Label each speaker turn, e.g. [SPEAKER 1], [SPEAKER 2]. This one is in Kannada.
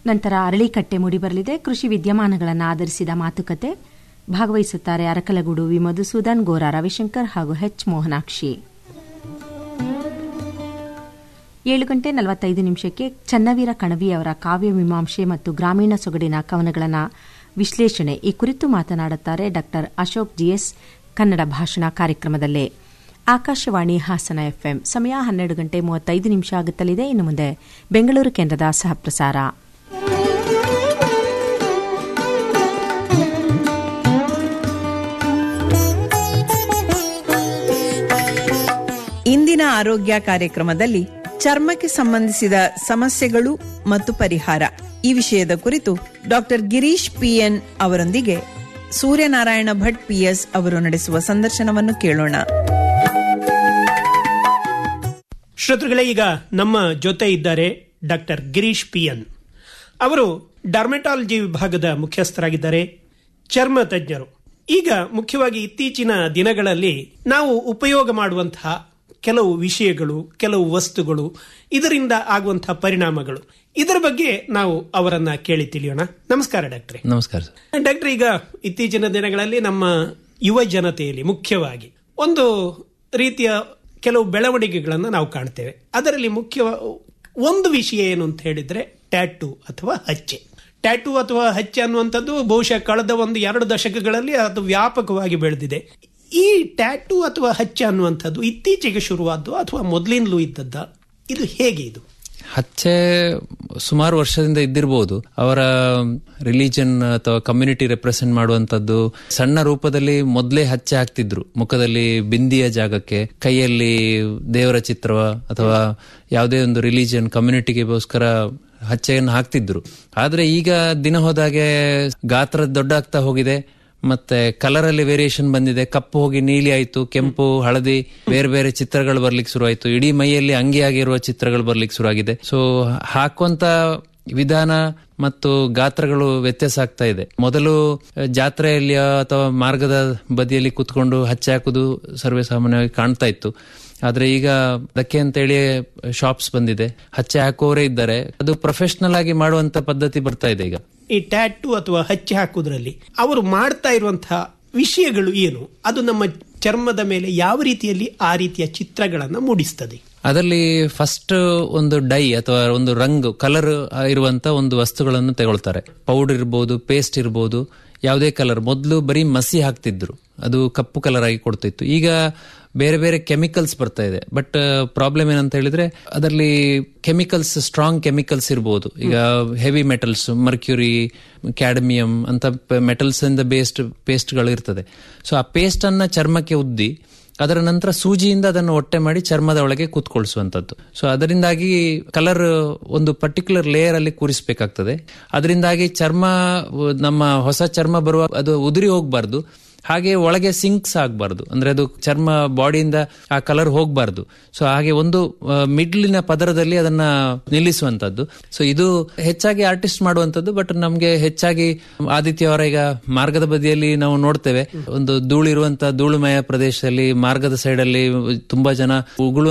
[SPEAKER 1] ನಂತರ ಅರಳಿಕಟ್ಟೆ ಮೂಡಿಬರಲಿದೆ ಕೃಷಿ ವಿದ್ಯಮಾನಗಳನ್ನು ಆಧರಿಸಿದ ಮಾತುಕತೆ ಭಾಗವಹಿಸುತ್ತಾರೆ ಅರಕಲಗೂಡು ವಿ ಮಧುಸೂದನ್ ಗೋರಾ ರವಿಶಂಕರ್ ಹಾಗೂ ಎಚ್ ಮೋಹನಾಕ್ಷಿ ಏಳು ಗಂಟೆ ನಲವತ್ತೈದು ನಿಮಿಷಕ್ಕೆ ಚನ್ನವೀರ ಕಣವಿ ಅವರ ಕಾವ್ಯ ಮೀಮಾಂಸೆ ಮತ್ತು ಗ್ರಾಮೀಣ ಸೊಗಡಿನ ಕವನಗಳ ವಿಶ್ಲೇಷಣೆ ಈ ಕುರಿತು ಮಾತನಾಡುತ್ತಾರೆ ಡಾ ಅಶೋಕ್ ಜಿಎಸ್ ಕನ್ನಡ ಭಾಷಣ ಕಾರ್ಯಕ್ರಮದಲ್ಲೇ ಆಕಾಶವಾಣಿ ಹಾಸನ ಎಫ್ಎಂ ಸಮಯ ಹನ್ನೆರಡು ಗಂಟೆ ಮೂವತ್ತೈದು ನಿಮಿಷ ಆಗುತ್ತಲಿದೆ ಇನ್ನು ಮುಂದೆ ಬೆಂಗಳೂರು ಕೇಂದ್ರದ ಸಹಪ್ರಸಾರ
[SPEAKER 2] ಇಂದಿನ ಆರೋಗ್ಯ ಕಾರ್ಯಕ್ರಮದಲ್ಲಿ ಚರ್ಮಕ್ಕೆ ಸಂಬಂಧಿಸಿದ ಸಮಸ್ಯೆಗಳು ಮತ್ತು ಪರಿಹಾರ ಈ ವಿಷಯದ ಕುರಿತು ಡಾಕ್ಟರ್ ಗಿರೀಶ್ ಪಿಎನ್ ಅವರೊಂದಿಗೆ ಸೂರ್ಯನಾರಾಯಣ ಭಟ್ ಪಿಎಸ್ ಅವರು ನಡೆಸುವ ಸಂದರ್ಶನವನ್ನು ಕೇಳೋಣ
[SPEAKER 3] ಶ್ರೋತೃಗಳೇ ಈಗ ನಮ್ಮ ಜೊತೆ ಇದ್ದಾರೆ ಡಾಕ್ಟರ್ ಗಿರೀಶ್ ಪಿಎನ್ ಅವರು ಡರ್ಮೆಟಾಲಜಿ ವಿಭಾಗದ ಮುಖ್ಯಸ್ಥರಾಗಿದ್ದಾರೆ ಚರ್ಮ ತಜ್ಞರು ಈಗ ಮುಖ್ಯವಾಗಿ ಇತ್ತೀಚಿನ ದಿನಗಳಲ್ಲಿ ನಾವು ಉಪಯೋಗ ಮಾಡುವಂತಹ ಕೆಲವು ವಿಷಯಗಳು ಕೆಲವು ವಸ್ತುಗಳು ಇದರಿಂದ ಆಗುವಂತಹ ಪರಿಣಾಮಗಳು ಇದರ ಬಗ್ಗೆ ನಾವು ಅವರನ್ನ ಕೇಳಿ ತಿಳಿಯೋಣ ನಮಸ್ಕಾರ ಡಾಕ್ಟ್ರೆ
[SPEAKER 4] ನಮಸ್ಕಾರ ಸರ್
[SPEAKER 3] ಡಾಕ್ಟರ್ ಈಗ ಇತ್ತೀಚಿನ ದಿನಗಳಲ್ಲಿ ನಮ್ಮ ಯುವ ಜನತೆಯಲ್ಲಿ ಮುಖ್ಯವಾಗಿ ಒಂದು ರೀತಿಯ ಕೆಲವು ಬೆಳವಣಿಗೆಗಳನ್ನು ನಾವು ಕಾಣ್ತೇವೆ ಅದರಲ್ಲಿ ಮುಖ್ಯ ಒಂದು ವಿಷಯ ಏನು ಅಂತ ಹೇಳಿದ್ರೆ ಟ್ಯಾಟೂ ಅಥವಾ ಹಚ್ಚೆ ಟ್ಯಾಟೂ ಅಥವಾ ಹಚ್ಚೆ ಅನ್ನುವಂಥದ್ದು ಬಹುಶಃ ಕಳೆದ ಒಂದು ಎರಡು ದಶಕಗಳಲ್ಲಿ ಅದು ವ್ಯಾಪಕವಾಗಿ ಬೆಳೆದಿದೆ ಈ ಟ್ಯಾಟೂ ಅಥವಾ ಹಚ್ಚೆ ಅನ್ನುವಂಥದ್ದು ಇತ್ತೀಚೆಗೆ ಶುರುವಾದ್ದು ಅಥವಾ ಮೊದಲಿಂದಲೂ ಇದ್ದದ್ದ ಇದು ಹೇಗೆ ಇದು
[SPEAKER 4] ಹಚ್ಚೆ ಸುಮಾರು ವರ್ಷದಿಂದ ಇದ್ದಿರಬಹುದು ಅವರ ರಿಲಿಜನ್ ಅಥವಾ ಕಮ್ಯುನಿಟಿ ರೆಪ್ರೆಸೆಂಟ್ ಮಾಡುವಂತದ್ದು ಸಣ್ಣ ರೂಪದಲ್ಲಿ ಮೊದಲೇ ಹಚ್ಚೆ ಹಾಕ್ತಿದ್ರು ಮುಖದಲ್ಲಿ ಬಿಂದಿಯ ಜಾಗಕ್ಕೆ ಕೈಯಲ್ಲಿ ದೇವರ ಚಿತ್ರವ ಅಥವಾ ಯಾವುದೇ ಒಂದು ರಿಲಿಜನ್ ಕಮ್ಯುನಿಟಿಗೆಗೋಸ್ಕರ ಹಚ್ಚೆಯನ್ನು ಹಾಕ್ತಿದ್ರು ಆದ್ರೆ ಈಗ ದಿನ ಹೋದಾಗೆ ಗಾತ್ರ ದೊಡ್ಡ ಆಗ್ತಾ ಹೋಗಿದೆ ಮತ್ತೆ ಕಲರ್ ಅಲ್ಲಿ ವೇರಿಯೇಷನ್ ಬಂದಿದೆ ಕಪ್ಪು ಹೋಗಿ ನೀಲಿ ಆಯ್ತು ಕೆಂಪು ಹಳದಿ ಬೇರೆ ಬೇರೆ ಚಿತ್ರಗಳು ಬರ್ಲಿಕ್ಕೆ ಶುರು ಆಯ್ತು ಇಡೀ ಮೈಯಲ್ಲಿ ಅಂಗಿಯಾಗಿರುವ ಚಿತ್ರಗಳು ಬರ್ಲಿಕ್ಕೆ ಶುರು ಆಗಿದೆ ಸೊ ಹಾಕುವಂತ ವಿಧಾನ ಮತ್ತು ಗಾತ್ರಗಳು ವ್ಯತ್ಯಾಸ ಆಗ್ತಾ ಇದೆ ಮೊದಲು ಜಾತ್ರೆಯಲ್ಲಿ ಅಥವಾ ಮಾರ್ಗದ ಬದಿಯಲ್ಲಿ ಕುತ್ಕೊಂಡು ಹಚ್ಚೆ ಹಾಕುದು ಸರ್ವೇ ಸಾಮಾನ್ಯವಾಗಿ ಕಾಣ್ತಾ ಇತ್ತು ಆದ್ರೆ ಈಗ ಅದಕ್ಕೆ ಅಂತೇಳಿ ಶಾಪ್ಸ್ ಬಂದಿದೆ ಹಚ್ಚೆ ಹಾಕುವವರೇ ಇದ್ದಾರೆ ಅದು ಪ್ರೊಫೆಷನಲ್ ಆಗಿ ಮಾಡುವಂತ ಪದ್ಧತಿ ಬರ್ತಾ ಇದೆ ಈಗ
[SPEAKER 3] ಈ ಟ್ಯಾಟೂ ಅಥವಾ ಹಚ್ಚೆ ಹಾಕುವುದರಲ್ಲಿ ಅವರು ಮಾಡ್ತಾ ಇರುವಂತಹ ವಿಷಯಗಳು ಏನು ಅದು ನಮ್ಮ ಚರ್ಮದ ಮೇಲೆ ಯಾವ ರೀತಿಯಲ್ಲಿ ಆ ರೀತಿಯ ಚಿತ್ರಗಳನ್ನು ಮೂಡಿಸ್ತದೆ
[SPEAKER 4] ಅದರಲ್ಲಿ ಫಸ್ಟ್ ಒಂದು ಡೈ ಅಥವಾ ಒಂದು ರಂಗು ಕಲರ್ ಇರುವಂತ ಒಂದು ವಸ್ತುಗಳನ್ನು ತಗೊಳ್ತಾರೆ ಪೌಡರ್ ಇರ್ಬೋದು ಪೇಸ್ಟ್ ಇರ್ಬೋದು ಯಾವುದೇ ಕಲರ್ ಮೊದಲು ಬರೀ ಮಸಿ ಹಾಕ್ತಿದ್ರು ಅದು ಕಪ್ಪು ಕಲರ್ ಆಗಿ ಕೊಡ್ತಿತ್ತು ಈಗ ಬೇರೆ ಬೇರೆ ಕೆಮಿಕಲ್ಸ್ ಬರ್ತಾ ಇದೆ ಬಟ್ ಪ್ರಾಬ್ಲಮ್ ಏನಂತ ಹೇಳಿದ್ರೆ ಅದರಲ್ಲಿ ಕೆಮಿಕಲ್ಸ್ ಸ್ಟ್ರಾಂಗ್ ಕೆಮಿಕಲ್ಸ್ ಇರ್ಬೋದು ಈಗ ಹೆವಿ ಮೆಟಲ್ಸ್ ಮರ್ಕ್ಯೂರಿ ಕ್ಯಾಡಮಿಯಂ ಅಂತ ಮೆಟಲ್ಸ್ ಇಂದ ಬೇಸ್ಡ್ ಪೇಸ್ಟ್ಗಳು ಇರ್ತದೆ ಸೊ ಆ ಪೇಸ್ಟ್ ಅನ್ನ ಚರ್ಮಕ್ಕೆ ಉದ್ದಿ ಅದರ ನಂತರ ಸೂಜಿಯಿಂದ ಅದನ್ನು ಒಟ್ಟೆ ಮಾಡಿ ಚರ್ಮದ ಒಳಗೆ ಕೂತ್ಕೊಳಿಸುವಂತದ್ದು ಸೊ ಅದರಿಂದಾಗಿ ಕಲರ್ ಒಂದು ಪರ್ಟಿಕ್ಯುಲರ್ ಲೇಯರ್ ಅಲ್ಲಿ ಕೂರಿಸಬೇಕಾಗ್ತದೆ ಅದರಿಂದಾಗಿ ಚರ್ಮ ನಮ್ಮ ಹೊಸ ಚರ್ಮ ಬರುವ ಅದು ಉದುರಿ ಹೋಗ್ಬಾರ್ದು ಹಾಗೆ ಒಳಗೆ ಸಿಂಕ್ಸ್ ಆಗಬಾರ್ದು ಅಂದ್ರೆ ಅದು ಚರ್ಮ ಬಾಡಿಯಿಂದ ಆ ಕಲರ್ ಹೋಗಬಾರ್ದು ಸೊ ಹಾಗೆ ಒಂದು ಮಿಡ್ಲಿನ ಪದರದಲ್ಲಿ ಅದನ್ನ ನಿಲ್ಲಿಸುವಂತದ್ದು ಸೊ ಇದು ಹೆಚ್ಚಾಗಿ ಆರ್ಟಿಸ್ಟ್ ಮಾಡುವಂತದ್ದು ಬಟ್ ನಮ್ಗೆ ಹೆಚ್ಚಾಗಿ ಆದಿತ್ಯ ಅವರ ಈಗ ಮಾರ್ಗದ ಬದಿಯಲ್ಲಿ ನಾವು ನೋಡ್ತೇವೆ ಒಂದು ಧೂಳಿರುವಂತ ಧೂಳುಮಯ ಪ್ರದೇಶದಲ್ಲಿ ಮಾರ್ಗದ ಸೈಡ್ ಅಲ್ಲಿ ತುಂಬಾ ಜನ ಉಗುಳು